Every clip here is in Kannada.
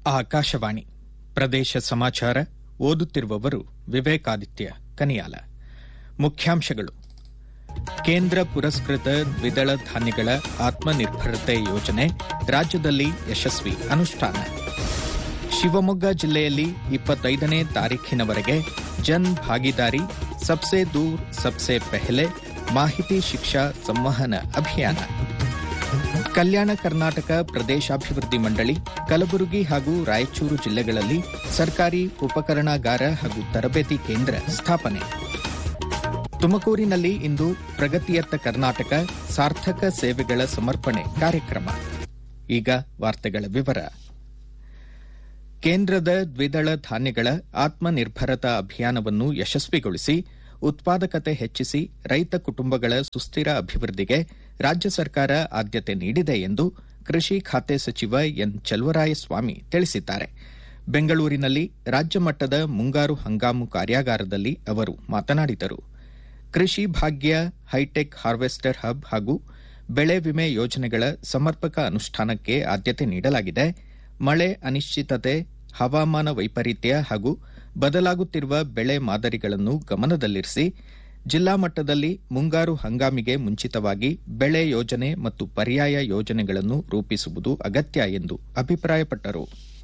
ಆಕಾಶವಾಣಿ ಪ್ರದೇಶ ಸಮಾಚಾರ ಓದುತ್ತಿರುವವರು ವಿವೇಕಾದಿತ್ಯ ಕನಿಯಾಲ ಮುಖ್ಯಾಂಶಗಳು ಕೇಂದ್ರ ಪುರಸ್ಕೃತ ದ್ವಿದಳ ಧಾನ್ಯಗಳ ಆತ್ಮನಿರ್ಭರತೆ ಯೋಜನೆ ರಾಜ್ಯದಲ್ಲಿ ಯಶಸ್ವಿ ಅನುಷ್ಠಾನ ಶಿವಮೊಗ್ಗ ಜಿಲ್ಲೆಯಲ್ಲಿ ಇಪ್ಪತ್ತೈದನೇ ತಾರೀಖಿನವರೆಗೆ ಜನ್ ಭಾಗಿದಾರಿ ಸಬ್ಸೆ ದೂರ್ ಸಬ್ಸೆ ಪೆಹಲೆ ಮಾಹಿತಿ ಶಿಕ್ಷಾ ಸಂವಹನ ಅಭಿಯಾನ ಕಲ್ಯಾಣ ಕರ್ನಾಟಕ ಪ್ರದೇಶಾಭಿವೃದ್ಧಿ ಮಂಡಳಿ ಕಲಬುರಗಿ ಹಾಗೂ ರಾಯಚೂರು ಜಿಲ್ಲೆಗಳಲ್ಲಿ ಸರ್ಕಾರಿ ಉಪಕರಣಾಗಾರ ಹಾಗೂ ತರಬೇತಿ ಕೇಂದ್ರ ಸ್ಥಾಪನೆ ತುಮಕೂರಿನಲ್ಲಿ ಇಂದು ಪ್ರಗತಿಯತ್ತ ಕರ್ನಾಟಕ ಸಾರ್ಥಕ ಸೇವೆಗಳ ಸಮರ್ಪಣೆ ಕಾರ್ಯಕ್ರಮ ಈಗ ವಾರ್ತೆಗಳ ವಿವರ ಕೇಂದ್ರದ ದ್ವಿದಳ ಧಾನ್ಯಗಳ ಆತ್ಮನಿರ್ಭರತಾ ಅಭಿಯಾನವನ್ನು ಯಶಸ್ವಿಗೊಳಿಸಿ ಉತ್ಪಾದಕತೆ ಹೆಚ್ಚಿಸಿ ರೈತ ಕುಟುಂಬಗಳ ಸುಸ್ಥಿರ ಅಭಿವೃದ್ಧಿಗೆ ರಾಜ್ಯ ಸರ್ಕಾರ ಆದ್ಯತೆ ನೀಡಿದೆ ಎಂದು ಕೃಷಿ ಖಾತೆ ಸಚಿವ ಎನ್ ಚಲುವರಾಯಸ್ವಾಮಿ ತಿಳಿಸಿದ್ದಾರೆ ಬೆಂಗಳೂರಿನಲ್ಲಿ ರಾಜ್ಯ ಮಟ್ಟದ ಮುಂಗಾರು ಹಂಗಾಮು ಕಾರ್ಯಾಗಾರದಲ್ಲಿ ಅವರು ಮಾತನಾಡಿದರು ಕೃಷಿ ಭಾಗ್ಯ ಹೈಟೆಕ್ ಹಾರ್ವೆಸ್ಟರ್ ಹಬ್ ಹಾಗೂ ಬೆಳೆ ವಿಮೆ ಯೋಜನೆಗಳ ಸಮರ್ಪಕ ಅನುಷ್ಠಾನಕ್ಕೆ ಆದ್ಯತೆ ನೀಡಲಾಗಿದೆ ಮಳೆ ಅನಿಶ್ಚಿತತೆ ಹವಾಮಾನ ವೈಪರೀತ್ಯ ಹಾಗೂ ಬದಲಾಗುತ್ತಿರುವ ಬೆಳೆ ಮಾದರಿಗಳನ್ನು ಗಮನದಲ್ಲಿರಿಸಿ ಜಿಲ್ಲಾ ಮಟ್ಟದಲ್ಲಿ ಮುಂಗಾರು ಹಂಗಾಮಿಗೆ ಮುಂಚಿತವಾಗಿ ಬೆಳೆ ಯೋಜನೆ ಮತ್ತು ಪರ್ಯಾಯ ಯೋಜನೆಗಳನ್ನು ರೂಪಿಸುವುದು ಅಗತ್ಯ ಎಂದು ಅಭಿಪ್ರಾಯಪಟ್ಟರು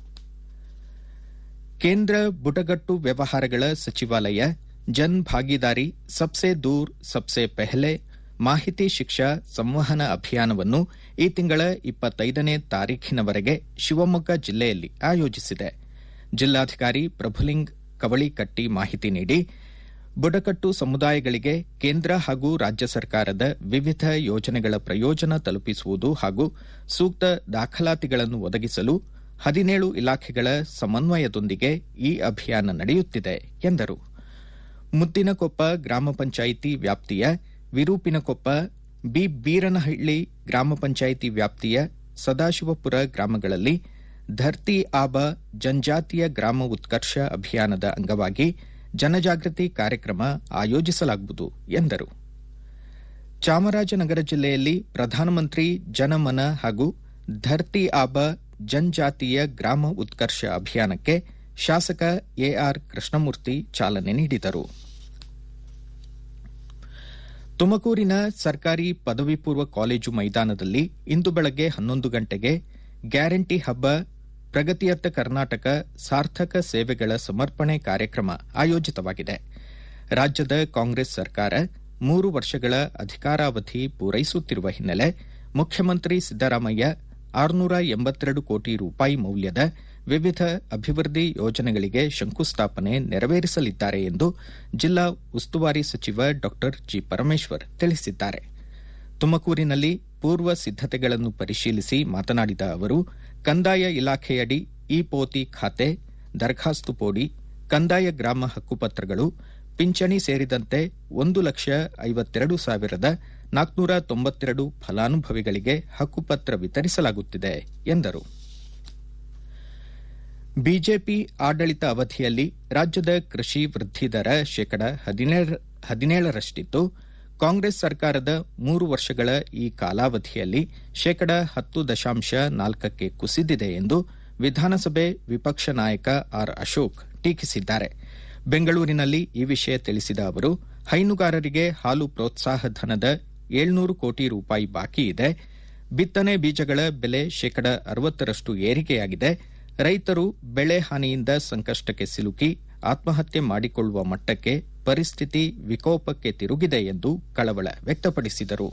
ಕೇಂದ್ರ ಬುಡಗಟ್ಟು ವ್ಯವಹಾರಗಳ ಸಚಿವಾಲಯ ಜನ್ ಭಾಗಿದಾರಿ ಸಬ್ಸೆ ದೂರ್ ಸಬ್ಸೆ ಪೆಹಲೆ ಮಾಹಿತಿ ಶಿಕ್ಷಾ ಸಂವಹನ ಅಭಿಯಾನವನ್ನು ಈ ತಿಂಗಳ ಇಪ್ಪತ್ತೈದನೇ ತಾರೀಖಿನವರೆಗೆ ಶಿವಮೊಗ್ಗ ಜಿಲ್ಲೆಯಲ್ಲಿ ಆಯೋಜಿಸಿದೆ ಜಿಲ್ಲಾಧಿಕಾರಿ ಪ್ರಭುಲಿಂಗ್ ಕವಳಿಕಟ್ಟಿ ಮಾಹಿತಿ ನೀಡಿ ಬುಡಕಟ್ಟು ಸಮುದಾಯಗಳಿಗೆ ಕೇಂದ್ರ ಹಾಗೂ ರಾಜ್ಯ ಸರ್ಕಾರದ ವಿವಿಧ ಯೋಜನೆಗಳ ಪ್ರಯೋಜನ ತಲುಪಿಸುವುದು ಹಾಗೂ ಸೂಕ್ತ ದಾಖಲಾತಿಗಳನ್ನು ಒದಗಿಸಲು ಹದಿನೇಳು ಇಲಾಖೆಗಳ ಸಮನ್ವಯದೊಂದಿಗೆ ಈ ಅಭಿಯಾನ ನಡೆಯುತ್ತಿದೆ ಎಂದರು ಮುದ್ದಿನಕೊಪ್ಪ ಗ್ರಾಮ ಪಂಚಾಯಿತಿ ವ್ಯಾಪ್ತಿಯ ವಿರೂಪಿನಕೊಪ್ಪ ಬಿ ಬೀರನಹಳ್ಳಿ ಗ್ರಾಮ ಪಂಚಾಯಿತಿ ವ್ಯಾಪ್ತಿಯ ಸದಾಶಿವಪುರ ಗ್ರಾಮಗಳಲ್ಲಿ ಧರ್ತಿ ಆಬ ಜನಜಾತಿಯ ಗ್ರಾಮ ಉತ್ಕರ್ಷ ಅಭಿಯಾನದ ಅಂಗವಾಗಿ ಜನಜಾಗೃತಿ ಕಾರ್ಯಕ್ರಮ ಆಯೋಜಿಸಲಾಗುವುದು ಎಂದರು ಚಾಮರಾಜನಗರ ಜಿಲ್ಲೆಯಲ್ಲಿ ಪ್ರಧಾನಮಂತ್ರಿ ಜನಮನ ಹಾಗೂ ಧರ್ತಿ ಆಬ ಜನಜಾತಿಯ ಗ್ರಾಮ ಉತ್ಕರ್ಷ ಅಭಿಯಾನಕ್ಕೆ ಶಾಸಕ ಎಆರ್ ಕೃಷ್ಣಮೂರ್ತಿ ಚಾಲನೆ ನೀಡಿದರು ತುಮಕೂರಿನ ಸರ್ಕಾರಿ ಪದವಿ ಪೂರ್ವ ಕಾಲೇಜು ಮೈದಾನದಲ್ಲಿ ಇಂದು ಬೆಳಗ್ಗೆ ಹನ್ನೊಂದು ಗಂಟೆಗೆ ಗ್ಯಾರಂಟಿ ಹಬ್ಬ ಪ್ರಗತಿಯತ್ತ ಕರ್ನಾಟಕ ಸಾರ್ಥಕ ಸೇವೆಗಳ ಸಮರ್ಪಣೆ ಕಾರ್ಯಕ್ರಮ ಆಯೋಜಿತವಾಗಿದೆ ರಾಜ್ಯದ ಕಾಂಗ್ರೆಸ್ ಸರ್ಕಾರ ಮೂರು ವರ್ಷಗಳ ಅಧಿಕಾರಾವಧಿ ಪೂರೈಸುತ್ತಿರುವ ಹಿನ್ನೆಲೆ ಮುಖ್ಯಮಂತ್ರಿ ಸಿದ್ದರಾಮಯ್ಯ ಆರುನೂರ ಎಂಬತ್ತೆರಡು ಕೋಟಿ ರೂಪಾಯಿ ಮೌಲ್ಯದ ವಿವಿಧ ಅಭಿವೃದ್ಧಿ ಯೋಜನೆಗಳಿಗೆ ಶಂಕುಸ್ಥಾಪನೆ ನೆರವೇರಿಸಲಿದ್ದಾರೆ ಎಂದು ಜಿಲ್ಲಾ ಉಸ್ತುವಾರಿ ಸಚಿವ ಡಾ ಜಿ ಪರಮೇಶ್ವರ್ ತಿಳಿಸಿದ್ದಾರೆ ತುಮಕೂರಿನಲ್ಲಿ ಪೂರ್ವ ಸಿದ್ದತೆಗಳನ್ನು ಪರಿಶೀಲಿಸಿ ಮಾತನಾಡಿದ ಅವರು ಕಂದಾಯ ಇಲಾಖೆಯಡಿ ಇ ಪೋತಿ ಖಾತೆ ದರಖಾಸ್ತು ಪೋಡಿ ಕಂದಾಯ ಗ್ರಾಮ ಹಕ್ಕುಪತ್ರಗಳು ಪಿಂಚಣಿ ಸೇರಿದಂತೆ ಒಂದು ಲಕ್ಷ ಐವತ್ತೆರಡು ಸಾವಿರದ ನಾಲ್ಕುನೂರ ತೊಂಬತ್ತೆರಡು ಫಲಾನುಭವಿಗಳಿಗೆ ಹಕ್ಕುಪತ್ರ ವಿತರಿಸಲಾಗುತ್ತಿದೆ ಎಂದರು ಬಿಜೆಪಿ ಆಡಳಿತ ಅವಧಿಯಲ್ಲಿ ರಾಜ್ಯದ ಕೃಷಿ ವೃದ್ಧಿ ದರ ಶೇಕಡ ಹದಿನೇಳರಷ್ಟಿತ್ತು ಕಾಂಗ್ರೆಸ್ ಸರ್ಕಾರದ ಮೂರು ವರ್ಷಗಳ ಈ ಕಾಲಾವಧಿಯಲ್ಲಿ ಶೇಕಡ ಹತ್ತು ದಶಾಂಶ ನಾಲ್ಕಕ್ಕೆ ಕುಸಿದಿದೆ ಎಂದು ವಿಧಾನಸಭೆ ವಿಪಕ್ಷ ನಾಯಕ ಆರ್ ಅಶೋಕ್ ಟೀಕಿಸಿದ್ದಾರೆ ಬೆಂಗಳೂರಿನಲ್ಲಿ ಈ ವಿಷಯ ತಿಳಿಸಿದ ಅವರು ಹೈನುಗಾರರಿಗೆ ಹಾಲು ಪ್ರೋತ್ಸಾಹ ಧನದ ಏಳ್ನೂರು ಕೋಟಿ ರೂಪಾಯಿ ಬಾಕಿ ಇದೆ ಬಿತ್ತನೆ ಬೀಜಗಳ ಬೆಲೆ ಶೇಕಡ ಅರವತ್ತರಷ್ಟು ಏರಿಕೆಯಾಗಿದೆ ರೈತರು ಬೆಳೆ ಹಾನಿಯಿಂದ ಸಂಕಷ್ಟಕ್ಕೆ ಸಿಲುಕಿ ಆತ್ಮಹತ್ಯೆ ಮಾಡಿಕೊಳ್ಳುವ ಮಟ್ಟಕ್ಕೆ ಪರಿಸ್ಥಿತಿ ವಿಕೋಪಕ್ಕೆ ತಿರುಗಿದೆ ಎಂದು ಕಳವಳ ವ್ಯಕ್ತಪಡಿಸಿದರು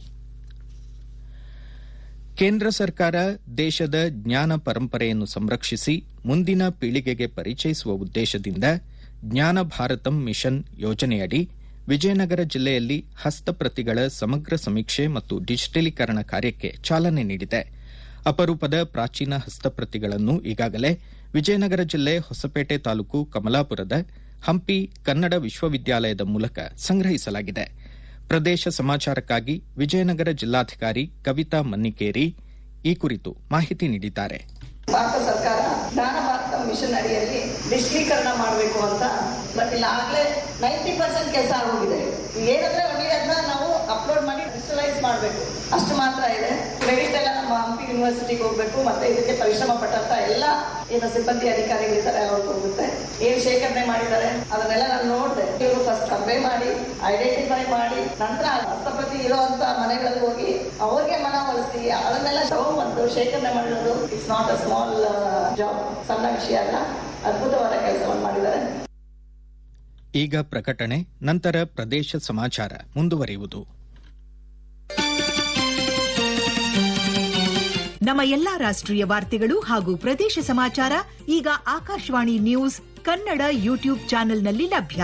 ಕೇಂದ್ರ ಸರ್ಕಾರ ದೇಶದ ಜ್ಞಾನ ಪರಂಪರೆಯನ್ನು ಸಂರಕ್ಷಿಸಿ ಮುಂದಿನ ಪೀಳಿಗೆಗೆ ಪರಿಚಯಿಸುವ ಉದ್ದೇಶದಿಂದ ಜ್ಞಾನ ಭಾರತಂ ಮಿಷನ್ ಯೋಜನೆಯಡಿ ವಿಜಯನಗರ ಜಿಲ್ಲೆಯಲ್ಲಿ ಹಸ್ತಪ್ರತಿಗಳ ಸಮಗ್ರ ಸಮೀಕ್ಷೆ ಮತ್ತು ಡಿಜಿಟಲೀಕರಣ ಕಾರ್ಯಕ್ಕೆ ಚಾಲನೆ ನೀಡಿದೆ ಅಪರೂಪದ ಪ್ರಾಚೀನ ಹಸ್ತಪ್ರತಿಗಳನ್ನು ಈಗಾಗಲೇ ವಿಜಯನಗರ ಜಿಲ್ಲೆ ಹೊಸಪೇಟೆ ತಾಲೂಕು ಕಮಲಾಪುರದ ಹಂಪಿ ಕನ್ನಡ ವಿಶ್ವವಿದ್ಯಾಲಯದ ಮೂಲಕ ಸಂಗ್ರಹಿಸಲಾಗಿದೆ ಪ್ರದೇಶ ಸಮಾಚಾರಕ್ಕಾಗಿ ವಿಜಯನಗರ ಜಿಲ್ಲಾಧಿಕಾರಿ ಕವಿತಾ ಮನ್ನಿಕೇರಿ ಈ ಕುರಿತು ಮಾಹಿತಿ ನೀಡಿದ್ದಾರೆ ಭಾರತ ಸರ್ಕಾರ ಜ್ಞಾನ ಭಾರತ ಮಿಷನ್ ಅಡಿಯಲ್ಲಿ ಡಿಜಿಟಲೀಕರಣ ಮಾಡಬೇಕು ಅಂತ ಬಟ್ ಇಲ್ಲ ಆಗ್ಲೇ ನೈಂಟಿ ಪರ್ಸೆಂಟ್ ಕೆಲಸ ಆಗೋಗಿದೆ ಏನಂದ್ರೆ ಒಳ್ಳೆ ಅದನ್ನ ನಾವು ಅಪ್ಲೋಡ್ ಮಾಡಿ ಡಿಜಿಟಲೈಸ್ ಮಾಡಬೇಕು ಅಷ್ಟು ಮಾತ್ರ ಇದೆ ಕ್ರೆಡಿಟ್ ಎಲ್ಲ ನಮ್ಮ ಹಂಪಿ ಯೂನಿವರ್ಸಿಟಿಗೆ ಹೋಗ್ಬೇಕು ಮತ್ತೆ ಇದಕ್ಕೆ ಪರಿಶ್ರಮ ಪಟ್ಟಂತ ಎಲ್ಲ ಏನು ಸಿಬ್ಬಂದಿ ಅಧಿಕಾರಿಗಳಿದ್ದಾರೆ ಅವ್ರಿಗೆ ಹೋಗುತ್ತೆ ಏನ್ ಶೇಖರಣೆ ಮಾಡಿದ್ದಾರೆ ಅದನ್ನೆಲ್ಲ ನಾನು ನೋಡಿದೆ ಇವರು ಫಸ್ಟ್ ಸರ್ವೆ ಮಾಡಿ ಐಡೆಂಟಿಫೈ ಮಾಡಿ ನಂತರ ಹಸ್ತಪ್ರತಿ ಇರುವಂತ ಮನೆಗಳಲ್ಲಿ ಹೋಗಿ ಅವ್ರಿಗೆ ಮನವೊಲಿಸಿ ಅದನ್ನೆಲ್ಲ ತಗೊಂಡ್ಬಂದು ಶೇಖರಣೆ ಮಾಡಿರೋದು it's not a small job ಸಣ್ಣ ವಿಷಯ ಅಲ್ಲ ಅದ್ಭುತವಾದ ಕೆಲಸವನ್ನು ಮಾಡಿದ್ದಾರೆ ಈಗ ಪ್ರಕಟಣೆ ನಂತರ ಪ್ರದೇಶ ಸಮಾಚಾರ ಮುಂದುವರಿಯುವುದು ನಮ್ಮ ಎಲ್ಲಾ ರಾಷ್ಟ್ರೀಯ ವಾರ್ತೆಗಳು ಹಾಗೂ ಪ್ರದೇಶ ಸಮಾಚಾರ ಈಗ ಆಕಾಶವಾಣಿ ನ್ಯೂಸ್ ಕನ್ನಡ ಯೂಟ್ಯೂಬ್ ಚಾನೆಲ್ನಲ್ಲಿ ಲಭ್ಯ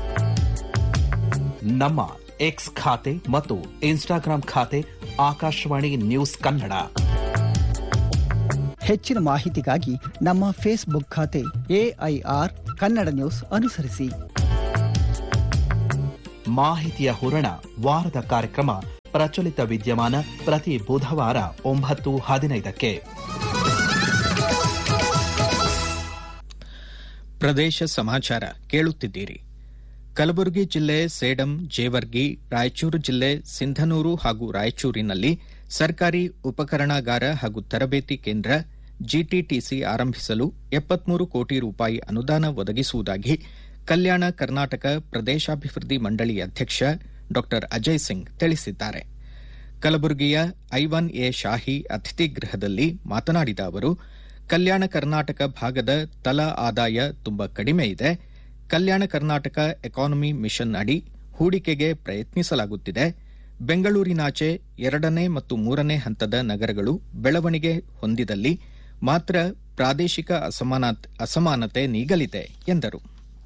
ನಮ್ಮ ಎಕ್ಸ್ ಖಾತೆ ಮತ್ತು ಇನ್ಸ್ಟಾಗ್ರಾಂ ಖಾತೆ ಆಕಾಶವಾಣಿ ನ್ಯೂಸ್ ಕನ್ನಡ ಹೆಚ್ಚಿನ ಮಾಹಿತಿಗಾಗಿ ನಮ್ಮ ಫೇಸ್ಬುಕ್ ಖಾತೆ ಎಐಆರ್ ಕನ್ನಡ ನ್ಯೂಸ್ ಅನುಸರಿಸಿ ಮಾಹಿತಿಯ ಹೂರಣ ವಾರದ ಕಾರ್ಯಕ್ರಮ ಪ್ರಚಲಿತ ವಿದ್ಯಮಾನ ಪ್ರತಿ ಬುಧವಾರ ಒಂಬತ್ತು ಹದಿನೈದಕ್ಕೆ ಪ್ರದೇಶ ಸಮಾಚಾರ ಕೇಳುತ್ತಿದ್ದೀರಿ ಕಲಬುರಗಿ ಜಿಲ್ಲೆ ಸೇಡಂ ಜೇವರ್ಗಿ ರಾಯಚೂರು ಜಿಲ್ಲೆ ಸಿಂಧನೂರು ಹಾಗೂ ರಾಯಚೂರಿನಲ್ಲಿ ಸರ್ಕಾರಿ ಉಪಕರಣಾಗಾರ ಹಾಗೂ ತರಬೇತಿ ಕೇಂದ್ರ ಜಿಟಿಟಿಸಿ ಆರಂಭಿಸಲು ಎಪ್ಪತ್ಮೂರು ಕೋಟಿ ರೂಪಾಯಿ ಅನುದಾನ ಒದಗಿಸುವುದಾಗಿ ಕಲ್ಯಾಣ ಕರ್ನಾಟಕ ಪ್ರದೇಶಾಭಿವೃದ್ಧಿ ಮಂಡಳಿ ಅಧ್ಯಕ್ಷ ಡಾ ಅಜಯ್ ಸಿಂಗ್ ತಿಳಿಸಿದ್ದಾರೆ ಕಲಬುರಗಿಯ ಐವನ್ ಎ ಶಾಹಿ ಅತಿಥಿ ಗೃಹದಲ್ಲಿ ಮಾತನಾಡಿದ ಅವರು ಕಲ್ಯಾಣ ಕರ್ನಾಟಕ ಭಾಗದ ತಲಾ ಆದಾಯ ತುಂಬಾ ಕಡಿಮೆ ಇದೆ ಕಲ್ಯಾಣ ಕರ್ನಾಟಕ ಎಕಾನಮಿ ಮಿಷನ್ ಅಡಿ ಹೂಡಿಕೆಗೆ ಪ್ರಯತ್ನಿಸಲಾಗುತ್ತಿದೆ ಬೆಂಗಳೂರಿನಾಚೆ ಎರಡನೇ ಮತ್ತು ಮೂರನೇ ಹಂತದ ನಗರಗಳು ಬೆಳವಣಿಗೆ ಹೊಂದಿದಲ್ಲಿ ಮಾತ್ರ ಪ್ರಾದೇಶಿಕ ಅಸಮಾನತೆ ನೀಗಲಿದೆ ಎಂದರು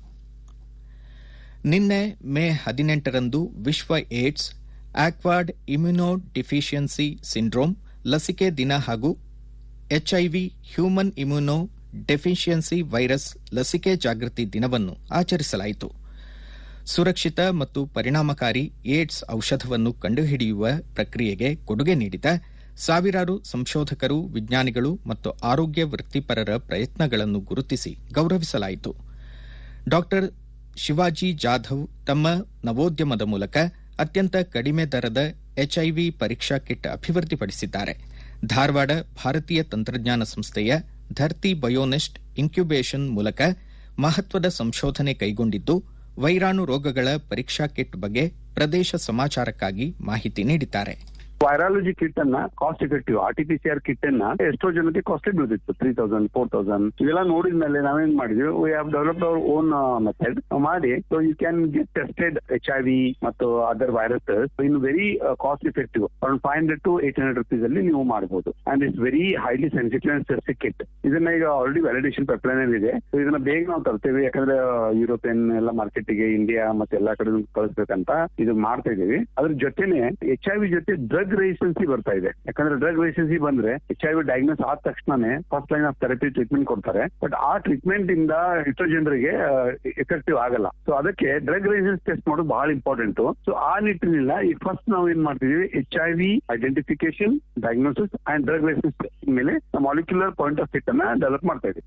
ನಿನ್ನೆ ಮೇ ಹದಿನೆಂಟರಂದು ವಿಶ್ವ AIDS acquired immuno deficiency syndrome ಲಸಿಕೆ ದಿನ ಹಾಗೂ HIV human immuno deficiency virus ಲಸಿಕೆ ಜಾಗೃತಿ ದಿನವನ್ನು ಆಚರಿಸಲಾಯಿತು ಸುರಕ್ಷಿತ ಮತ್ತು ಪರಿಣಾಮಕಾರಿ ಏಡ್ಸ್ ಔಷಧವನ್ನು ಕಂಡುಹಿಡಿಯುವ ಪ್ರಕ್ರಿಯೆಗೆ ಕೊಡುಗೆ ನೀಡಿದ ಸಾವಿರಾರು ಸಂಶೋಧಕರು ವಿಜ್ಞಾನಿಗಳು ಮತ್ತು ಆರೋಗ್ಯ ವೃತ್ತಿಪರರ ಪ್ರಯತ್ನಗಳನ್ನು ಗುರುತಿಸಿ ಗೌರವಿಸಲಾಯಿತು ಡಾ ಶಿವಾಜಿ ಜಾಧವ್ ತಮ್ಮ ನವೋದ್ಯಮದ ಮೂಲಕ ಅತ್ಯಂತ ಕಡಿಮೆ ದರದ ಎಚ್ಐವಿ ಪರೀಕ್ಷಾ ಕಿಟ್ ಅಭಿವೃದ್ಧಿಪಡಿಸಿದ್ದಾರೆ ಧಾರವಾಡ ಭಾರತೀಯ ತಂತ್ರಜ್ಞಾನ ಸಂಸ್ಥೆಯ ಧರ್ತಿ ಬಯೋನೆಸ್ಟ್ ಇನ್ಕ್ಯುಬೇಷನ್ ಮೂಲಕ ಮಹತ್ವದ ಸಂಶೋಧನೆ ಕೈಗೊಂಡಿದ್ದು ವೈರಾಣು ರೋಗಗಳ ಪರೀಕ್ಷಾ ಕಿಟ್ ಬಗ್ಗೆ ಪ್ರದೇಶ ಸಮಾಚಾರಕ್ಕಾಗಿ ಮಾಹಿತಿ ನೀಡಿದ್ದಾರೆ ವೈರಾಲಜಿ ಕಿಟ್ ಅನ್ನ cost effective R T P C R kit ಅನ್ನ ಎಷ್ಟೋ ಜನಕ್ಕೆ ಕಾಸ್ಟ್ಲಿ ಬೀಳ್ತಿತ್ತು ತ್ರೀ ತೌಸಂಡ್ ಫೋರ್ ತೌಸಂಡ್ ಇವೆಲ್ಲ ನೋಡಿದ ಮೇಲೆ ನಾವೇನ್ ಮಾಡಿದ್ವಿ we have developed our own method ಮಾಡಿ so you can get tested H I V ಮತ್ತು other virus in very cost effective around five hundred to eight hundred rupees ಅಲ್ಲಿ ನೀವು ಮಾಡಬಹುದು and it's very highly sensitive and specific kit ಇದನ್ನ ಈಗ ಆಲ್ರೆಡಿ ವ್ಯಾಲಿಡೇಷನ್ ಪೈಪ್ಲೈನ್ ಇದೆ ಸೊ ಇದನ್ನ ಬೇಗ ನಾವು ತರ್ತೇವೆ ಯಾಕಂದ್ರೆ ಯುರೋಪಿಯನ್ ಎಲ್ಲ ಮಾರ್ಕೆಟ್ಗೆ ಇಂಡಿಯಾ ಮತ್ತೆ ಎಲ್ಲಾ ಕಡೆ ಕಳಿಸ್ಬೇಕಂತ ಇದು ಮಾಡ್ತಾ ಇದೀವಿ ಅದ್ರ ಜೊತೆನೆ ಎಚ್ ಐ ವಿ ಜೊತೆ ಡ್ರಗ್ ರೆಸಿಸ್ಟೆನ್ಸಿ ಬರ್ತಾ ಇದೆ ಯಾಕಂದ್ರೆ ಡ್ರಗ್ ರೆಸಿಸ್ಟೆನ್ಸಿ ಬಂದ್ರೆ ಎಚ್ ಐ ವಿ ಡಯಾಗ್ನೋಸ್ ಆದ ತಕ್ಷಣನೇ first line of therapy treatment ಕೊಡ್ತಾರೆ ಬಟ್ ಆ ಟ್ರೀಟ್ಮೆಂಟ್ ಇಂದ ಎಷ್ಟೋ ಜನರಿಗೆ ಎಫೆಕ್ಟಿವ್ ಆಗಲ್ಲ ಸೊ ಅದಕ್ಕೆ ಡ್ರಗ್ ರೆಸಿಸ್ಟೆನ್ಸ್ ಟೆಸ್ಟ್ ಮಾಡೋದು ಬಹಳ ಇಂಪಾರ್ಟೆಂಟ್ ಸೊ ಆ ನಿಟ್ಟಿನಿಂದ ಈಗ ಫಸ್ಟ್ ನಾವು ಏನ್ ಮಾಡ್ತಿದೀವಿ H I V identification diagnosis and drug resistance ಮೇಲೆ ಮಾಲಿಕ್ಯುಲರ್ ಪಾಯಿಂಟ್ ಆಫ್ ಸಿಟ್ ಅನ್ನ ಡೆವಲಪ್ ಮಾಡ್ತಾ ಇದ್ದೀವಿ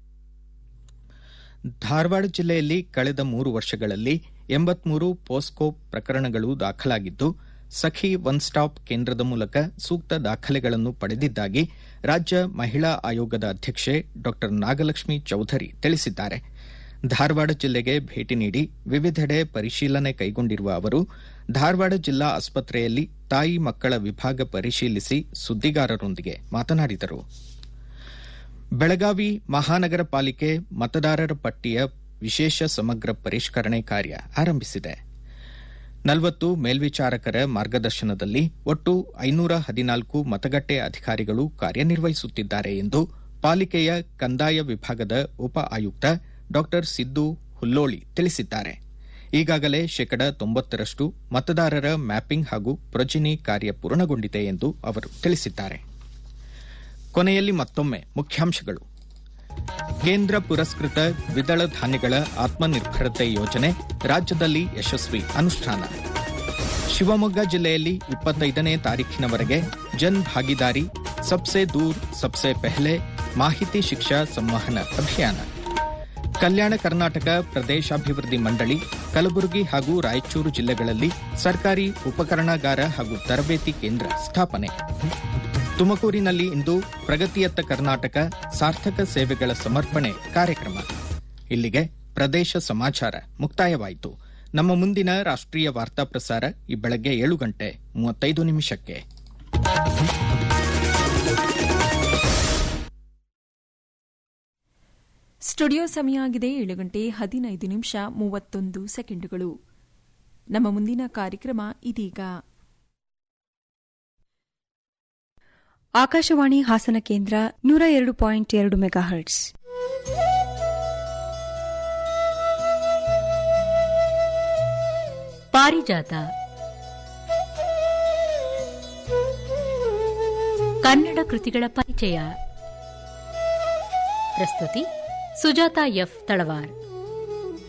ಧಾರವಾಡ ಜಿಲ್ಲೆಯಲ್ಲಿ ಕಳೆದ ಮೂರು ವರ್ಷಗಳಲ್ಲಿ ಎಂಬತ್ಮೂರು ಪೋಸ್ಕೋ ಪ್ರಕರಣಗಳು ದಾಖಲಾಗಿದ್ದು ಸಖಿ ಒನ್ ಸ್ಟಾಪ್ ಕೇಂದ್ರದ ಮೂಲಕ ಸೂಕ್ತ ದಾಖಲೆಗಳನ್ನು ಪಡೆದಿದ್ದಾಗಿ ರಾಜ್ಯ ಮಹಿಳಾ ಆಯೋಗದ ಅಧ್ಯಕ್ಷೆ ಡಾ ನಾಗಲಕ್ಷ್ಮಿ ಚೌಧರಿ ತಿಳಿಸಿದ್ದಾರೆ ಧಾರವಾಡ ಜಿಲ್ಲೆಗೆ ಭೇಟಿ ನೀಡಿ ವಿವಿಧೆಡೆ ಪರಿಶೀಲನೆ ಕೈಗೊಂಡಿರುವ ಅವರು ಧಾರವಾಡ ಜಿಲ್ಲಾ ಆಸ್ಪತ್ರೆಯಲ್ಲಿ ತಾಯಿ ಮಕ್ಕಳ ವಿಭಾಗ ಪರಿಶೀಲಿಸಿ ಸುದ್ದಿಗಾರರೊಂದಿಗೆ ಮಾತನಾಡಿದರು ಬೆಳಗಾವಿ ಮಹಾನಗರ ಪಾಲಿಕೆ ಮತದಾರರ ಪಟ್ಟಿಯ ವಿಶೇಷ ಸಮಗ್ರ ಪರಿಷ್ಕರಣೆ ಕಾರ್ಯ ಆರಂಭಿಸಿದೆ ನಲವತ್ತು ಮೇಲ್ವಿಚಾರಕರ ಮಾರ್ಗದರ್ಶನದಲ್ಲಿ ಒಟ್ಟು ಐನೂರ ಹದಿನಾಲ್ಕು ಮತಗಟ್ಟೆ ಅಧಿಕಾರಿಗಳು ಕಾರ್ಯನಿರ್ವಹಿಸುತ್ತಿದ್ದಾರೆ ಎಂದು ಪಾಲಿಕೆಯ ಕಂದಾಯ ವಿಭಾಗದ ಉಪ ಆಯುಕ್ತ ಡಾ ಸಿದ್ದು ಹುಲ್ಲೋಳಿ ತಿಳಿಸಿದ್ದಾರೆ ಈಗಾಗಲೇ ಶೇಕಡ ತೊಂಬತ್ತರಷ್ಟು ಮತದಾರರ ಮ್ಯಾಪಿಂಗ್ ಹಾಗೂ ಪ್ರೊಜಿನಿ ಕಾರ್ಯ ಪೂರ್ಣಗೊಂಡಿದೆ ಎಂದು ಅವರು ತಿಳಿಸಿದ್ದಾರೆ ಕೊನೆಯಲ್ಲಿ ಮತ್ತೊಮ್ಮೆ ಮುಖ್ಯಾಂಶಗಳು ಕೇಂದ್ರ ಪುರಸ್ಕೃತ ದ್ವಿದಳ ಧಾನ್ಯಗಳ ಆತ್ಮನಿರ್ಭರತೆ ಯೋಜನೆ ರಾಜ್ಯದಲ್ಲಿ ಯಶಸ್ವಿ ಅನುಷ್ಠಾನ ಶಿವಮೊಗ್ಗ ಜಿಲ್ಲೆಯಲ್ಲಿ ಇಪ್ಪತ್ತೈದನೇ ತಾರೀಖಿನವರೆಗೆ ಜನ್ ಭಾಗಿದಾರಿ ಸಬ್ಸೆ ದೂರ್ ಸಬ್ಸೆ ಪೆಹ್ಲೆ ಮಾಹಿತಿ ಶಿಕ್ಷಾ ಸಂವಹನ ಅಭಿಯಾನ ಕಲ್ಯಾಣ ಕರ್ನಾಟಕ ಪ್ರದೇಶಾಭಿವೃದ್ಧಿ ಮಂಡಳಿ ಕಲಬುರಗಿ ಹಾಗೂ ರಾಯಚೂರು ಜಿಲ್ಲೆಗಳಲ್ಲಿ ಸರ್ಕಾರಿ ಉಪಕರಣಾಗಾರ ಹಾಗೂ ತರಬೇತಿ ಕೇಂದ್ರ ಸ್ಥಾಪನೆ ತುಮಕೂರಿನಲ್ಲಿ ಇಂದು ಪ್ರಗತಿಯತ್ತ ಕರ್ನಾಟಕ ಸಾರ್ಥಕ ಸೇವೆಗಳ ಸಮರ್ಪಣೆ ಕಾರ್ಯಕ್ರಮ ಇಲ್ಲಿಗೆ ಪ್ರದೇಶ ಸಮಾಚಾರ ಮುಕ್ತಾಯವಾಯಿತು ನಮ್ಮ ಮುಂದಿನ ರಾಷ್ಟ್ರೀಯ ವಾರ್ತಾ ಪ್ರಸಾರ ಈ ಬೆಳಗ್ಗೆ ಏಳು ಗಂಟೆ ಮೂವತ್ತೈದು ನಿಮಿಷಕ್ಕೆ ಸ್ಟುಡಿಯೋ ಸಮಯ ಆಗಿದೆ ಏಳು ಗಂಟೆ ಹದಿನೈದು ನಿಮಿಷ ಮೂವತ್ತೊಂದು ಸೆಕೆಂಡುಗಳು ನಮ್ಮ ಮುಂದಿನ ಕಾರ್ಯಕ್ರಮ ಇದೀಗ ಆಕಾಶವಾಣಿ ಹಾಸನ ಕೇಂದ್ರ ನೂರ ಎರಡು ಪಾಯಿಂಟ್ ಎರಡು ಮೆಗಾಹರ್ಟ್ಸ್ ಪಾರಿಜಾತ ಕನ್ನಡ ಕೃತಿಗಳ ಪರಿಚಯ ಪ್ರಸ್ತುತಿ ಸುಜಾತ ಎಫ್ ತಳವಾರ್